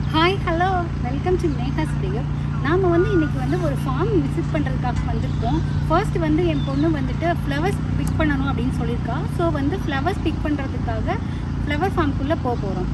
Hi hello welcome to Neha's video நாம் வந்து இன்றைக்கி வந்து ஒரு ஃபார்ம் விசிட் பண்ணுறதுக்காக வந்திருக்கோம் ஃபர்ஸ்ட் வந்து என் பொண்ணு வந்துட்டு ஃப்ளவர்ஸ் பிக் பண்ணணும் அப்படின்னு சொல்லியிருக்கா ஸோ வந்து ஃப்ளவர்ஸ் பிக் பண்ணுறதுக்காக ஃப்ளவர் ஃபார்ம்குள்ளே போக போகிறோம்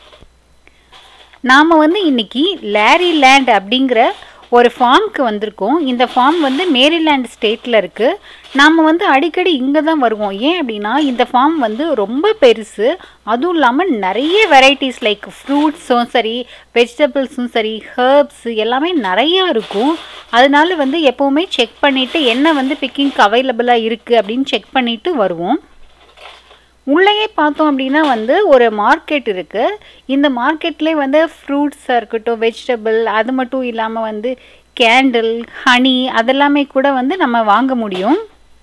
நாம் வந்து இன்னைக்கு லேரி லேண்ட் அப்படிங்கிற ஒரு ஃபார்முக்கு வந்திருக்கோம் இந்த ஃபார்ம் வந்து மேரிலேண்ட் ஸ்டேட்டில் இருக்குது நாம் வந்து அடிக்கடி இங்கே தான் வருவோம் ஏன் அப்படின்னா இந்த ஃபார்ம் வந்து ரொம்ப பெருசு அதுவும் இல்லாமல் நிறைய வெரைட்டிஸ் லைக் ஃப்ரூட்ஸும் சரி வெஜிடபிள்ஸும் சரி ஹர்ப்ஸ் எல்லாமே நிறையா இருக்கும் அதனால வந்து எப்போவுமே செக் பண்ணிவிட்டு என்ன வந்து பிக்கிங்க்கு அவைலபிளாக இருக்குது அப்படின்னு செக் பண்ணிவிட்டு வருவோம் உள்ளேயே பார்த்தோம் அப்படின்னா வந்து ஒரு மார்க்கெட் இருக்குது இந்த மார்க்கெட்லேயே வந்து ஃப்ரூட்ஸாக இருக்கட்டும் வெஜிடபிள் அது மட்டும் இல்லாமல் வந்து கேண்டில் ஹனி அதெல்லாமே கூட வந்து நம்ம வாங்க முடியும்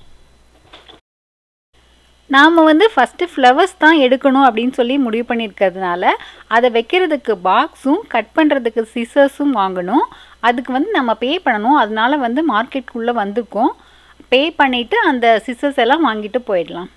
நாம் வந்து ஃபஸ்ட்டு ஃப்ளவர்ஸ் தான் எடுக்கணும் அப்படின்னு சொல்லி முடிவு பண்ணியிருக்கிறதுனால அதை வைக்கிறதுக்கு பாக்ஸும் கட் பண்ணுறதுக்கு சிசர்ஸும் வாங்கணும் அதுக்கு வந்து நம்ம பே பண்ணணும் அதனால வந்து மார்க்கெட்டுக்குள்ளே வந்திருக்கோம் பே பண்ணிவிட்டு அந்த சிசர்ஸ் எல்லாம் வாங்கிட்டு போயிடலாம்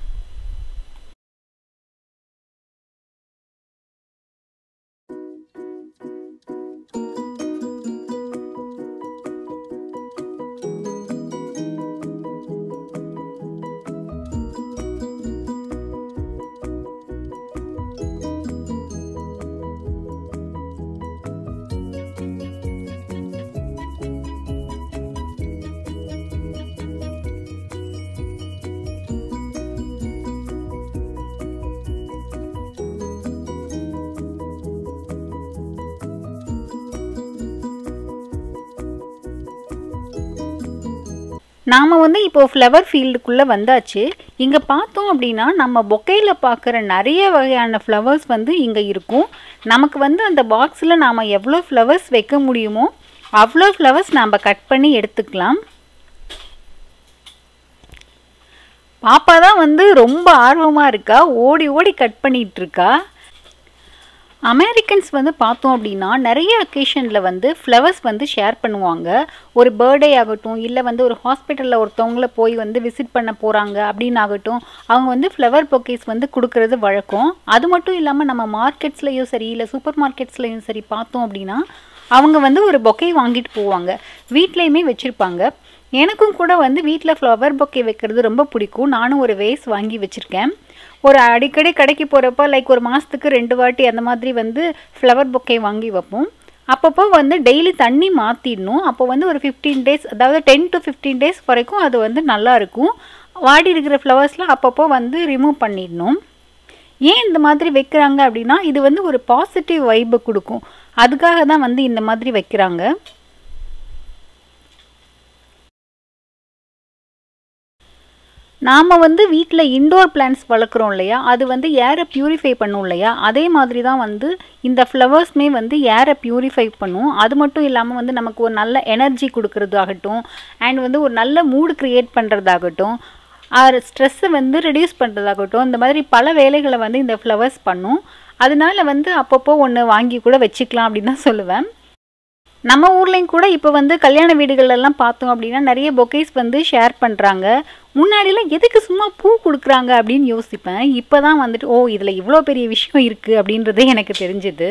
நாம் வந்து இப்போது ஃப்ளவர் ஃபீல்டுக்குள்ளே வந்தாச்சு இங்கே பார்த்தோம் அப்படின்னா நம்ம பொக்கையில் பார்க்குற நிறைய வகையான ஃப்ளவர்ஸ் வந்து இங்கே இருக்கும் நமக்கு வந்து அந்த பாக்ஸில் நாம் எவ்வளோ ஃப்ளவர்ஸ் வைக்க முடியுமோ அவ்வளோ ஃப்ளவர்ஸ் நாம் கட் பண்ணி எடுத்துக்கலாம் பாப்பா தான் வந்து ரொம்ப ஆர்வமாக இருக்கா ஓடி ஓடி கட் பண்ணிகிட்டு இருக்கா அமெரிக்கன்ஸ் வந்து பார்த்தோம் அப்படின்னா நிறைய அக்கேஷனில் வந்து ஃப்ளவர்ஸ் வந்து ஷேர் பண்ணுவாங்க ஒரு பர்த்டே ஆகட்டும் இல்லை வந்து ஒரு ஹாஸ்பிட்டலில் ஒருத்தவங்கள போய் வந்து விசிட் பண்ண போகிறாங்க அப்படின்னு ஆகட்டும் அவங்க வந்து ஃப்ளவர் பொக்கேஸ் வந்து கொடுக்கறது வழக்கம் அது மட்டும் இல்லாமல் நம்ம மார்க்கெட்ஸ்லேயும் சரி இல்லை சூப்பர் மார்க்கெட்ஸ்லேயும் சரி பார்த்தோம் அப்படின்னா அவங்க வந்து ஒரு பொக்கே வாங்கிட்டு போவாங்க வீட்லேயுமே வச்சுருப்பாங்க எனக்கும் கூட வந்து வீட்டில் ஃப்ளவர் பொக்கே வைக்கிறது ரொம்ப பிடிக்கும் நானும் ஒரு வேஸ் வாங்கி வச்சுருக்கேன் ஒரு அடிக்கடி கடைக்கு போகிறப்ப லைக் ஒரு மாதத்துக்கு ரெண்டு வாட்டி அந்த மாதிரி வந்து ஃப்ளவர் பொக்கே வாங்கி வைப்போம் அப்பப்போ வந்து டெய்லி தண்ணி மாற்றிடணும் அப்போ வந்து ஒரு ஃபிஃப்டீன் டேஸ் அதாவது டென் டு ஃபிஃப்டீன் டேஸ் வரைக்கும் அது வந்து நல்லா இருக்கும் வாடி இருக்கிற ஃப்ளவர்ஸ்லாம் அப்பப்போ வந்து ரிமூவ் பண்ணிடணும் ஏன் இந்த மாதிரி வைக்கிறாங்க அப்படின்னா இது வந்து ஒரு பாசிட்டிவ் வைப்பை கொடுக்கும் அதுக்காக தான் வந்து இந்த மாதிரி வைக்கிறாங்க நாம் வந்து வீட்டில் இன்டோர் பிளான்ஸ் வளர்க்குறோம் இல்லையா அது வந்து ஏரை ப்யூரிஃபை பண்ணும் இல்லையா அதே மாதிரி தான் வந்து இந்த ஃப்ளவர்ஸ்மே வந்து ஏரை ப்யூரிஃபை பண்ணும் அது மட்டும் இல்லாமல் வந்து நமக்கு ஒரு நல்ல எனர்ஜி கொடுக்கறதாகட்டும் அண்ட் வந்து ஒரு நல்ல மூடு க்ரியேட் பண்ணுறதாகட்டும் ஆர் ஸ்ட்ரெஸ்ஸை வந்து ரெடியூஸ் பண்ணுறதாகட்டும் இந்த மாதிரி பல வேலைகளை வந்து இந்த ஃப்ளவர்ஸ் பண்ணும் அதனால வந்து அப்பப்போ ஒன்று வாங்கி கூட வச்சுக்கலாம் அப்படின்னு தான் சொல்லுவேன் நம்ம ஊர்லேயும் கூட இப்போ வந்து கல்யாண வீடுகளெல்லாம் பார்த்தோம் அப்படின்னா நிறைய பொக்கேஸ் வந்து ஷேர் பண்ணுறாங்க முன்னாடிலாம் எதுக்கு சும்மா பூ கொடுக்குறாங்க அப்படின்னு யோசிப்பேன் இப்போ தான் வந்துட்டு ஓ இதில் இவ்வளோ பெரிய விஷயம் இருக்குது அப்படின்றதே எனக்கு தெரிஞ்சுது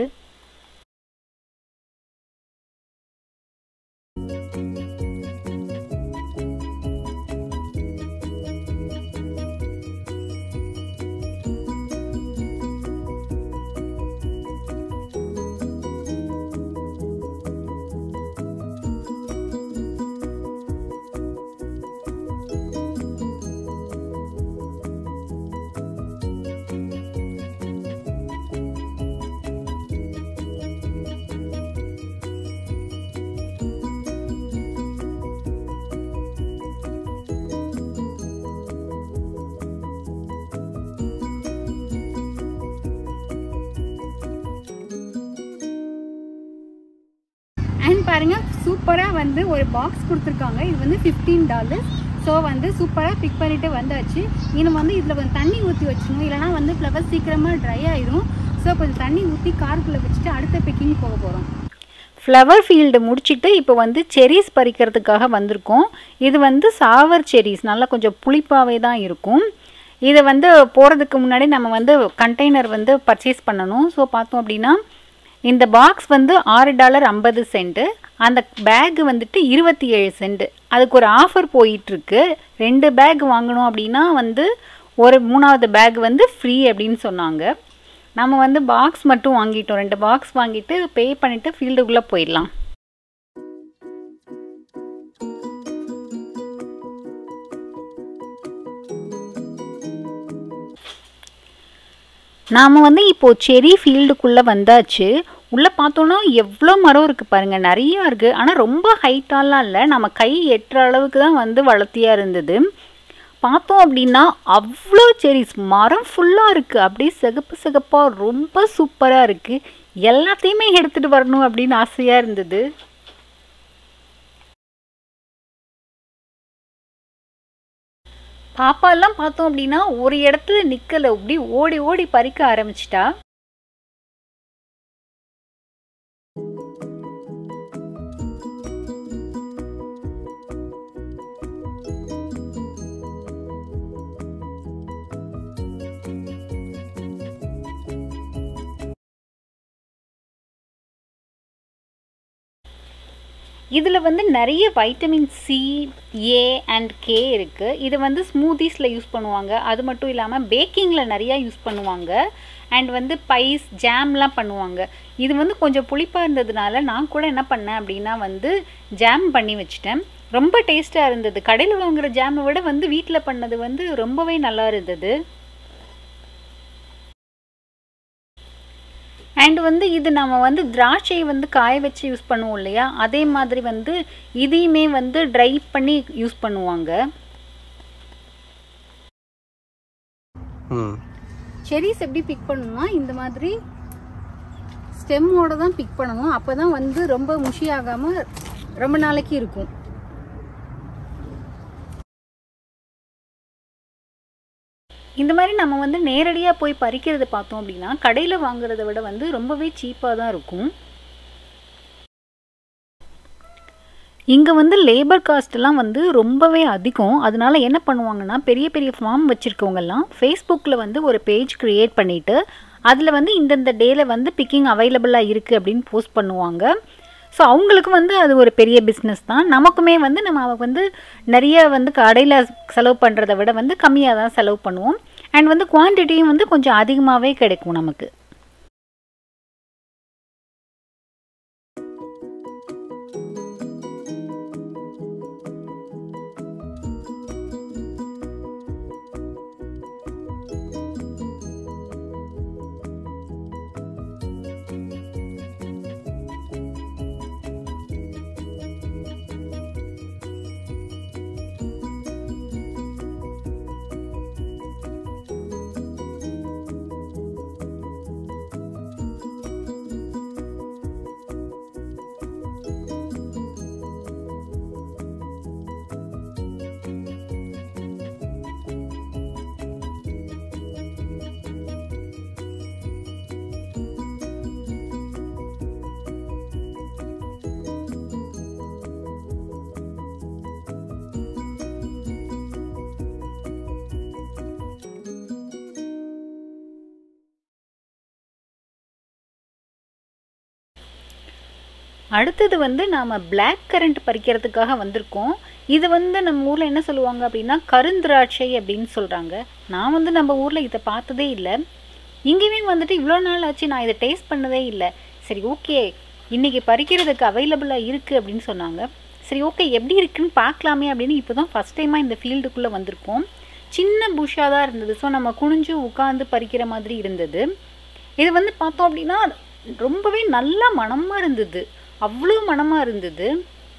அண்ட் பாருங்கள் சூப்பராக வந்து ஒரு பாக்ஸ் கொடுத்துருக்காங்க இது வந்து ஃபிஃப்டீன் டாலர்ஸ் ஸோ வந்து சூப்பராக பிக் பண்ணிட்டு வந்தாச்சு இன்னும் வந்து இதில் கொஞ்சம் தண்ணி ஊற்றி வச்சிடணும் இல்லைனா வந்து ஃப்ளவர் சீக்கிரமாக ட்ரை ஆயிரும் ஸோ கொஞ்சம் தண்ணி ஊற்றி காருக்குள்ளே வச்சுட்டு அடுத்த பிக்கிங் போக போகிறோம் ஃப்ளவர் ஃபீல்டு முடிச்சுட்டு இப்போ வந்து செரிஸ் பறிக்கிறதுக்காக வந்திருக்கோம் இது வந்து சாவர் செரிஸ் நல்லா கொஞ்சம் புளிப்பாகவே தான் இருக்கும் இதை வந்து போகிறதுக்கு முன்னாடி நம்ம வந்து கண்டெய்னர் வந்து பர்ச்சேஸ் பண்ணணும் ஸோ பார்த்தோம் அப்படின்னா இந்த பாக்ஸ் வந்து ஆறு டாலர் ஐம்பது சென்ட்டு அந்த பேக் வந்துட்டு இருபத்தி ஏழு சென்ட் அதுக்கு ஒரு ஆஃபர் போயிட்டுருக்கு ரெண்டு பேக் வாங்கணும் அப்படின்னா வந்து ஒரு மூணாவது பேக் வந்து ஃப்ரீ அப்படின்னு சொன்னாங்க நம்ம வந்து பாக்ஸ் மட்டும் வாங்கிட்டோம் ரெண்டு பாக்ஸ் வாங்கிட்டு பே பண்ணிவிட்டு ஃபீல்டுக்குள்ளே போயிடலாம் நாம் வந்து இப்போது செரி ஃபீல்டுக்குள்ளே வந்தாச்சு உள்ளே பார்த்தோன்னா எவ்வளோ மரம் இருக்குது பாருங்கள் நிறையா இருக்குது ஆனால் ரொம்ப ஹைட்டாலாம் இல்லை நம்ம கை எட்டுற அளவுக்கு தான் வந்து வளர்த்தியாக இருந்தது பார்த்தோம் அப்படின்னா அவ்வளோ செரிஸ் மரம் ஃபுல்லாக இருக்குது அப்படியே சிகப்பு சிகப்பாக ரொம்ப சூப்பராக இருக்குது எல்லாத்தையுமே எடுத்துகிட்டு வரணும் அப்படின்னு ஆசையாக இருந்தது பாப்பாலாம் பார்த்தோம் அப்படின்னா ஒரு இடத்துல நிற்கலை அப்படி ஓடி ஓடி பறிக்க ஆரம்பிச்சிட்டா இதில் வந்து நிறைய vitamin C A and K இருக்குது இது வந்து ஸ்மூதிஸில் யூஸ் பண்ணுவாங்க அது மட்டும் இல்லாமல் பேக்கிங்கில் நிறையா யூஸ் பண்ணுவாங்க அண்ட் வந்து பைஸ் ஜாம்லாம் பண்ணுவாங்க இது வந்து கொஞ்சம் புளிப்பாக இருந்ததுனால நான் கூட என்ன பண்ணேன் அப்படின்னா வந்து ஜாம் பண்ணி வச்சிட்டேன் ரொம்ப டேஸ்ட்டாக இருந்தது கடையில் வாங்குகிற ஜாமை விட வந்து வீட்டில் பண்ணது வந்து ரொம்பவே நல்லா இருந்தது அண்ட் வந்து இது நம்ம வந்து திராட்சையை வந்து காய வச்சு யூஸ் பண்ணுவோம் இல்லையா அதே மாதிரி வந்து இதையுமே வந்து ட்ரை பண்ணி யூஸ் பண்ணுவாங்க செரிஸ் எப்படி பிக் பண்ணணும்னா இந்த மாதிரி ஸ்டெம்மோட தான் பிக் பண்ணணும் அப்போ தான் வந்து ரொம்ப முஷியாகாமல் ரொம்ப நாளைக்கு இருக்கும் இந்த மாதிரி நம்ம வந்து நேரடியாக போய் பறிக்கிறது பார்த்தோம் அப்படின்னா கடையில் வாங்குறத விட வந்து ரொம்பவே சீப்பாக தான் இருக்கும் இங்கே வந்து லேபர் காஸ்ட்லாம் வந்து ரொம்பவே அதிகம் அதனால என்ன பண்ணுவாங்கன்னா பெரிய பெரிய ஃபார்ம் வச்சுருக்கவங்கெல்லாம் ஃபேஸ்புக்கில் வந்து ஒரு பேஜ் க்ரியேட் பண்ணிவிட்டு அதில் வந்து இந்தந்த டேயில் வந்து பிக்கிங் அவைலபிளாக இருக்குது அப்படின்னு போஸ்ட் பண்ணுவாங்க ஸோ அவங்களுக்கு வந்து அது ஒரு பெரிய பிஸ்னஸ் தான் நமக்குமே வந்து நம்ம வந்து நிறைய வந்து கடையில் செலவு பண்ணுறத விட வந்து கம்மியாக தான் செலவு பண்ணுவோம் அண்ட் வந்து குவான்டிட்டியும் வந்து கொஞ்சம் அதிகமாகவே கிடைக்கும் நமக்கு அடுத்தது வந்து நாம் பிளாக் கரண்ட் பறிக்கிறதுக்காக வந்திருக்கோம் இது வந்து நம்ம ஊரில் என்ன சொல்லுவாங்க அப்படின்னா கருந்திராட்சை அப்படின்னு சொல்கிறாங்க நான் வந்து நம்ம ஊரில் இதை பார்த்ததே இல்லை இங்கேயுமே வந்துட்டு இவ்வளோ நாள் ஆச்சு நான் இதை டேஸ்ட் பண்ணதே இல்லை சரி ஓகே இன்றைக்கி பறிக்கிறதுக்கு அவைலபிளாக இருக்குது அப்படின்னு சொன்னாங்க சரி ஓகே எப்படி இருக்குன்னு பார்க்கலாமே அப்படின்னு இப்போ தான் ஃபஸ்ட் டைமாக இந்த ஃபீல்டுக்குள்ளே வந்திருக்கோம் சின்ன புஷ்ஷாக தான் இருந்தது ஸோ நம்ம குனிஞ்சு உட்காந்து பறிக்கிற மாதிரி இருந்தது இது வந்து பார்த்தோம் அப்படின்னா ரொம்பவே நல்ல மணமாக இருந்தது அவ்வளோ மணமாக இருந்தது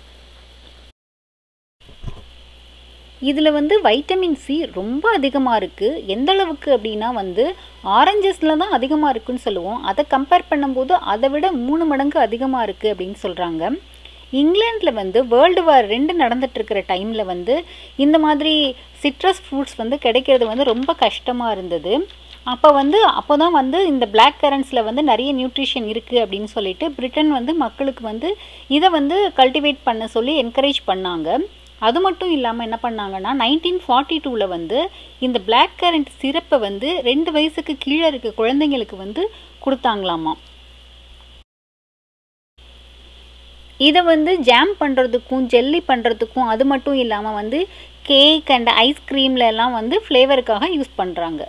இதில் வந்து வைட்டமின் சி ரொம்ப அதிகமாக இருக்குது எந்த அளவுக்கு அப்படின்னா வந்து ஆரஞ்சஸில் தான் அதிகமாக இருக்குன்னு சொல்லுவோம் அதை கம்பேர் பண்ணும்போது அதை விட மூணு மடங்கு அதிகமாக இருக்குது அப்படின்னு சொல்கிறாங்க இங்கிலாண்டில் வந்து வேர்ல்டு வார் ரெண்டு நடந்துட்டுருக்கிற டைமில் வந்து இந்த மாதிரி சிட்ரஸ் ஃப்ரூட்ஸ் வந்து கிடைக்கிறது வந்து ரொம்ப கஷ்டமாக இருந்தது அப்போ வந்து அப்போ தான் வந்து இந்த பிளாக் கரண்ட்ஸில் வந்து நிறைய நியூட்ரிஷன் இருக்குது அப்படின்னு சொல்லிட்டு பிரிட்டன் வந்து மக்களுக்கு வந்து இதை வந்து கல்டிவேட் பண்ண சொல்லி என்கரேஜ் பண்ணாங்க அது மட்டும் இல்லாமல் என்ன பண்ணாங்கன்னா நைன்டீன் ஃபார்ட்டி டூவில் வந்து இந்த பிளாக் கரண்ட் சிறப்பை வந்து ரெண்டு வயசுக்கு கீழே இருக்க குழந்தைங்களுக்கு வந்து கொடுத்தாங்களாமா இதை வந்து ஜாம் பண்ணுறதுக்கும் ஜெல்லி பண்ணுறதுக்கும் அது மட்டும் இல்லாமல் வந்து கேக் அண்ட் ஐஸ்கிரீம்ல எல்லாம் வந்து ஃப்ளேவருக்காக யூஸ் பண்ணுறாங்க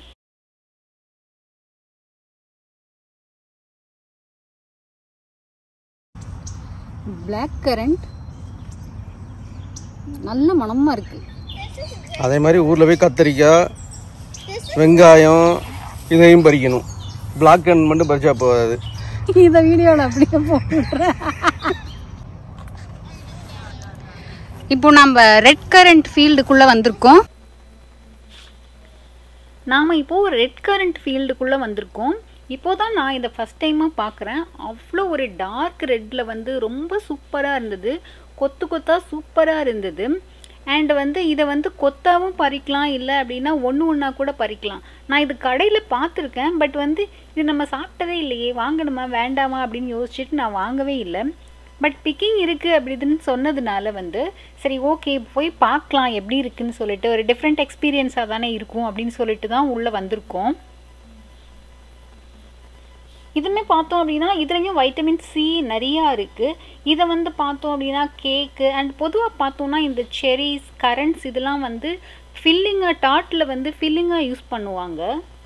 பிளாக் கரண்ட் நல்ல மணமாக இருக்குது அதே மாதிரி ஊரில் போய் கத்திரிக்காய் வெங்காயம் இதையும் பறிக்கணும் பிளாக் அண்ட் மட்டும் பறிச்சா போகாது இந்த வீடியோவில் அப்படியே போட்டுடுறேன் இப்போ நம்ம ரெட் கரண்ட் ஃபீல்டுக்குள்ளே வந்திருக்கோம் நாம் இப்போது ரெட் கரண்ட் ஃபீல்டுக்குள்ளே வந்திருக்கோம் இப்போ தான் நான் இதை ஃபஸ்ட் டைமாக பார்க்குறேன் அவ்வளோ ஒரு டார்க் ரெட்டில் வந்து ரொம்ப சூப்பராக இருந்தது கொத்து கொத்தாக சூப்பராக இருந்தது அண்ட் வந்து இதை வந்து கொத்தாவும் பறிக்கலாம் இல்லை அப்படின்னா ஒன்று ஒன்றா கூட பறிக்கலாம் நான் இது கடையில் பார்த்துருக்கேன் பட் வந்து இது நம்ம சாப்பிட்டதே இல்லையே வாங்கணுமா வேண்டாமா அப்படின்னு யோசிச்சுட்டு நான் வாங்கவே இல்லை பட் பிக்கிங் இருக்குது அப்படி இதுன்னு சொன்னதுனால வந்து சரி ஓகே போய் பார்க்கலாம் எப்படி இருக்குன்னு சொல்லிட்டு ஒரு டிஃப்ரெண்ட் எக்ஸ்பீரியன்ஸாக தானே இருக்கும் அப்படின்னு சொல்லிட்டு தான் உள்ளே வந்திருக்கோம் இதுவுமே பார்த்தோம் அப்படின்னா இதுலேயும் வைட்டமின் சி நிறையா இருக்குது இதை வந்து பார்த்தோம் அப்படின்னா கேக்கு அண்ட் பொதுவாக பார்த்தோம்னா இந்த செரிஸ் கரண்ட்ஸ் இதெல்லாம் வந்து ஃபில்லிங்காக டாட்டில் வந்து ஃபில்லிங்காக யூஸ் பண்ணுவாங்க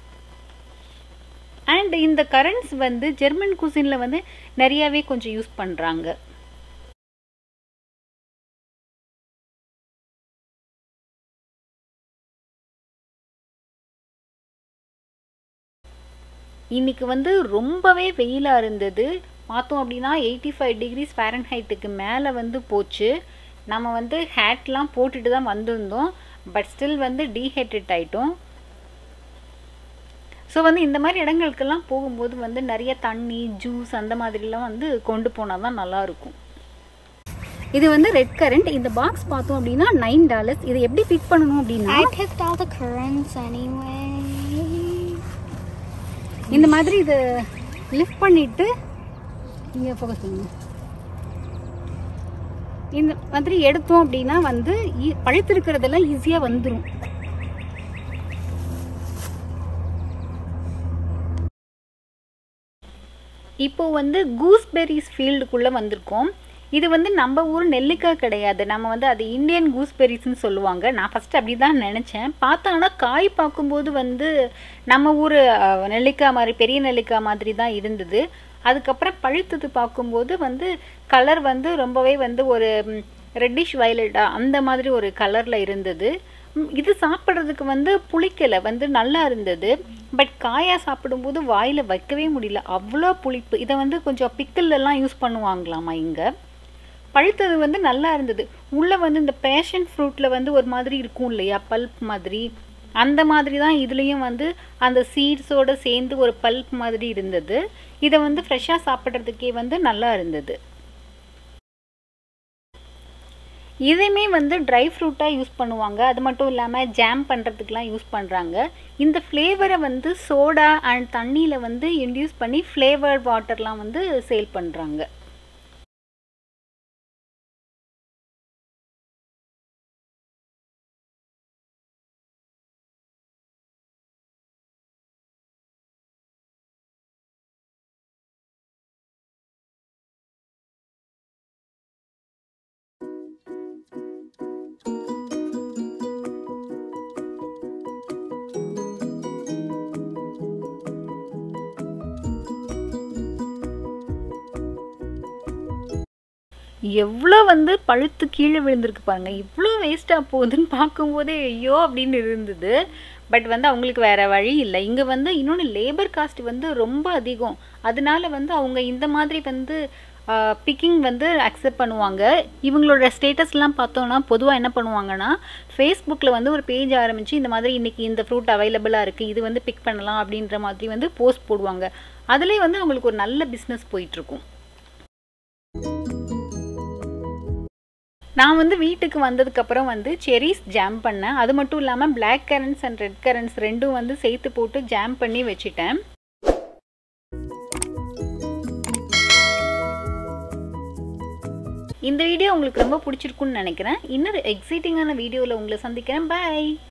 அண்ட் இந்த கரண்ட்ஸ் வந்து ஜெர்மன் குசினில் வந்து நிறையாவே கொஞ்சம் யூஸ் பண்ணுறாங்க இன்னைக்கு வந்து ரொம்பவே வெயிலாக இருந்தது பார்த்தோம் அப்படின்னா எயிட்டி ஃபைவ் டிகிரிஸ் ஃபேரன்ஹைட்டுக்கு மேலே வந்து போச்சு நம்ம வந்து ஹேட்லாம் போட்டுட்டு தான் வந்திருந்தோம் பட் ஸ்டில் வந்து டீஹைட்ரேட் ஆகிட்டோம் ஸோ வந்து இந்த மாதிரி இடங்களுக்கெல்லாம் போகும்போது வந்து நிறைய தண்ணி ஜூஸ் அந்த மாதிரிலாம் வந்து கொண்டு போனால் தான் நல்லாயிருக்கும் இது வந்து ரெட் கரண்ட் இந்த பாக்ஸ் பார்த்தோம் அப்படின்னா நைன் டாலர்ஸ் இதை எப்படி பிக் பண்ணணும் அப்படின்னா I picked all the currants anyway. இந்த மாதிரி இதை லிஃப்ட் பண்ணிட்டு இங்கே ஃபோக்கஸ் பண்ணுங்க இந்த மாதிரி எடுத்தோம் அப்படின்னா வந்து ஈ- பழுத்திருக்கிறதெல்லாம் ஈஸியாக வந்துடும் இப்போ வந்து கூஸ்பெரிஸ் ஃபீல்டுக்குள்ளே வந்திருக்கோம் இது வந்து நம்ம ஊர் நெல்லிக்காய் கிடையாது நம்ம வந்து அது இந்தியன் கூஸ்பெரிஸ்னு சொல்லுவாங்க நான் ஃபஸ்ட்டு அப்படி தான் நினச்சேன் பார்த்தாங்கன்னா காய் பார்க்கும்போது வந்து நம்ம ஊர் அஹ், நெல்லிக்காய் மாதிரி பெரிய நெல்லிக்காய் மாதிரி தான் இருந்தது அதுக்கப்புறம் பழுத்தது பார்க்கும்போது வந்து கலர் வந்து ரொம்பவே வந்து ஒரு ரெட்டிஷ் வயலட்டா அந்த மாதிரி ஒரு கலரில் இருந்தது ம், இது சாப்பிட்றதுக்கு வந்து புளிக்கலை வந்து நல்லா இருந்தது பட் காயாக சாப்பிடும்போது வாயில் வைக்கவே முடியல அவ்வளோ புளிப்பு இதை வந்து கொஞ்சம் pickle எல்லாம் யூஸ் பண்ணுவாங்களாமா இங்கே பழுத்தது வந்து நல்லா இருந்தது உள்ளே வந்து இந்த பேஷன் ஃப்ரூட்டில் வந்து ஒரு மாதிரி இருக்கும் இல்லையா பல்ப் மாதிரி அந்த மாதிரி தான் இதுலேயும் வந்து அந்த சீட்ஸோடு சேர்ந்து ஒரு பல்ப் மாதிரி இருந்தது இதை வந்து ஃப்ரெஷ்ஷாக சாப்பிட்றதுக்கே வந்து நல்லா இருந்தது இதையுமே வந்து ட்ரை ஃப்ரூட்டாக யூஸ் பண்ணுவாங்க அது மட்டும் இல்லாமல் ஜாம் பண்ணுறதுக்கெலாம் யூஸ் பண்ணுறாங்க இந்த ஃப்ளேவரை வந்து சோடா அண்ட் தண்ணியில் வந்து இன்டியூஸ் பண்ணி ஃப்ளேவர்ட் வாட்டர்லாம் வந்து சேல் பண்ணுறாங்க எவ்வளோ வந்து பழுத்து கீழே விழுந்திருக்கு பாருங்க இவ்வளோ வேஸ்ட்டாக போகுதுன்னு பார்க்கும்போதே ஐயோ அப்படின்னு இருந்தது பட் வந்து அவங்களுக்கு வேற வழி இல்லை இங்கே வந்து இன்னொன்று லேபர் காஸ்ட் வந்து ரொம்ப அதிகம் அதனால வந்து அவங்க இந்த மாதிரி வந்து பிக்கிங் வந்து அக்செப்ட் பண்ணுவாங்க இவங்களோட ஸ்டேட்டஸ்லாம் பார்த்தோம்னா பொதுவாக என்ன பண்ணுவாங்கன்னா ஃபேஸ்புக்கில் வந்து ஒரு பேஜ் ஆரம்பித்து இந்த மாதிரி இன்றைக்கி இந்த ஃப்ரூட் அவைலபிளாக இருக்குது இது வந்து பிக் பண்ணலாம் அப்படின்ற மாதிரி வந்து போஸ்ட் போடுவாங்க அதுலேயே வந்து அவங்களுக்கு ஒரு நல்ல பிஸ்னஸ் போயிட்டுருக்கும் நான் வந்து வீட்டுக்கு வந்ததுக்கப்புறம் வந்து செரிஸ் ஜாம் பண்ணேன் அது மட்டும் இல்லாமல் black currants and red currants ரெண்டும் வந்து சேர்த்து போட்டு ஜாம் பண்ணி வச்சுட்டேன் இந்த வீடியோ உங்களுக்கு ரொம்ப பிடிச்சிருக்குன்னு நினைக்கிறேன் இன்னொரு எக்ஸைட்டிங்கான வீடியோவில் உங்களை சந்திக்கிறேன் பாய்